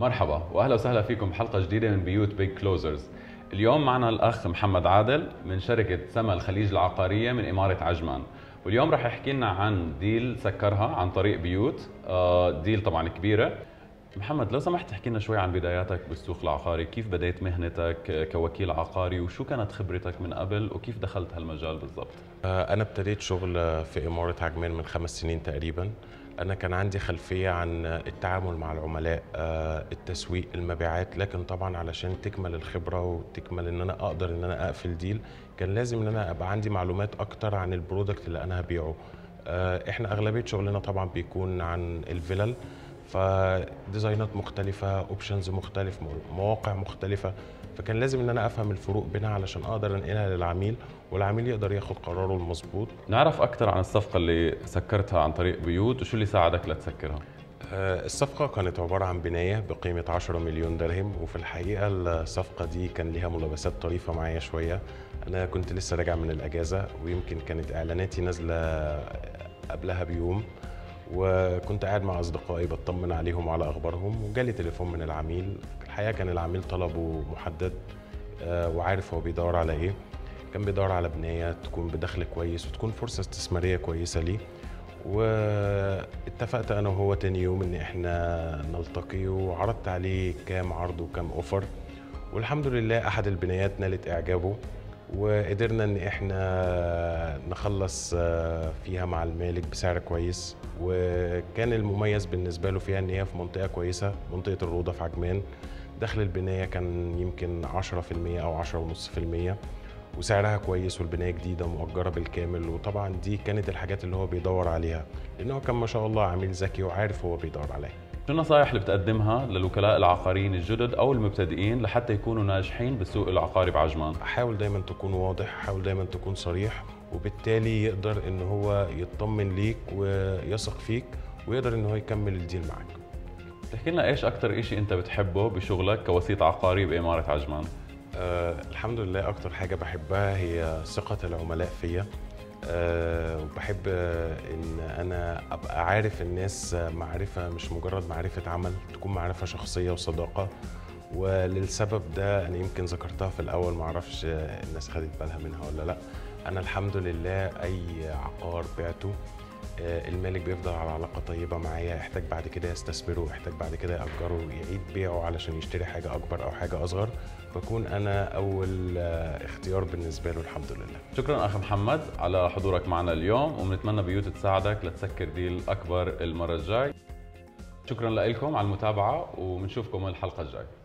مرحبا واهلا وسهلا فيكم بحلقه جديده من بيوت بيج كلوزرز اليوم معنا الاخ محمد عادل من شركه سما الخليج العقاريه من اماره عجمان واليوم راح يحكي لنا عن ديل سكرها عن طريق بيوت آه، ديل طبعا كبيره محمد لو سمحت تحكي لنا شوي عن بداياتك بالسوق العقاري كيف بديت مهنتك كوكيل عقاري وشو كانت خبرتك من قبل وكيف دخلت هالمجال بالضبط آه، أنا ابتديت شغل في إمارة عجمان من خمس سنين تقريبا أنا كان عندي خلفية عن التعامل مع العملاء آه، التسويق المبيعات لكن طبعا علشان تكمل الخبرة وتكمل إن أنا أقدر إن أنا أقفل ديل كان لازم إن أنا أبقى عندي معلومات أكتر عن البرودكت اللي أنا هبيعه آه، إحنا أغلبية شغلنا طبعا بيكون عن الفلل فديزاينات مختلفة اوبشنز مختلف مواقع مختلفة فكان لازم ان انا افهم الفروق بينها علشان اقدر انقلها للعميل والعميل يقدر ياخد قراره المظبوط نعرف اكثر عن الصفقه اللي سكرتها عن طريق بيوت وشو اللي ساعدك لتسكرها آه، الصفقة كانت عبارة عن بناية بقيمة 10 مليون درهم وفي الحقيقة الصفقة دي كان ليها ملابسات طريفة معايا شوية أنا كنت لسه راجع من الأجازة ويمكن كانت إعلاناتي نازلة قبلها بيوم وكنت قاعد مع اصدقائي بطمن عليهم وعلى اخبارهم وجالي تليفون من العميل الحقيقه كان العميل طلبه محدد آه، وعارف هو بيدور على ايه كان بيدور على بنايه تكون بدخل كويس وتكون فرصه استثماريه كويسه ليه واتفقت انا وهو تاني يوم ان احنا نلتقي وعرضت عليه كام عرض وكام اوفر والحمد لله احد البنايات نالت اعجابه وقدرنا ان احنا نخلص آه، فيها مع المالك بسعر كويس وكان المميز بالنسبه له فيها ان هي في منطقه كويسه منطقه الروضه في عجمان دخل البنايه كان يمكن 10% او 10.5% وسعرها كويس والبنايه جديده مؤجره بالكامل وطبعا دي كانت الحاجات اللي هو بيدور عليها لانه كان ما شاء الله عميل ذكي وعارف هو بيدور عليه شو النصائح اللي بتقدمها للوكلاء العقاريين الجدد او المبتدئين لحتى يكونوا ناجحين بالسوق العقاري بعجمان؟ حاول دايما تكون واضح، حاول دايما تكون صريح وبالتالي يقدر ان هو يطمن ليك ويثق فيك ويقدر ان هو يكمل الديل معاك. تحكي لنا ايش اكثر شيء انت بتحبه بشغلك كوسيط عقاري باماره عجمان؟ أه الحمد لله اكثر حاجه بحبها هي ثقه العملاء فيا أه وبحب ان انا ابقى عارف الناس معرفه مش مجرد معرفه عمل تكون معرفه شخصيه وصداقه وللسبب ده انا يمكن ذكرتها في الاول معرفش الناس خدت بالها منها ولا لا انا الحمد لله اي عقار بعته آه، المالك بيفضل على علاقه طيبه معايا يحتاج بعد كده يستثمره يحتاج بعد كده ياجره يعيد بيعه علشان يشتري حاجه اكبر او حاجه اصغر بكون انا اول آه، اختيار بالنسبه له الحمد لله شكرا اخ محمد على حضورك معنا اليوم وبنتمنى بيوت تساعدك لتسكر ديل اكبر المره الجاي شكرا لكم على المتابعه وبنشوفكم الحلقه الجايه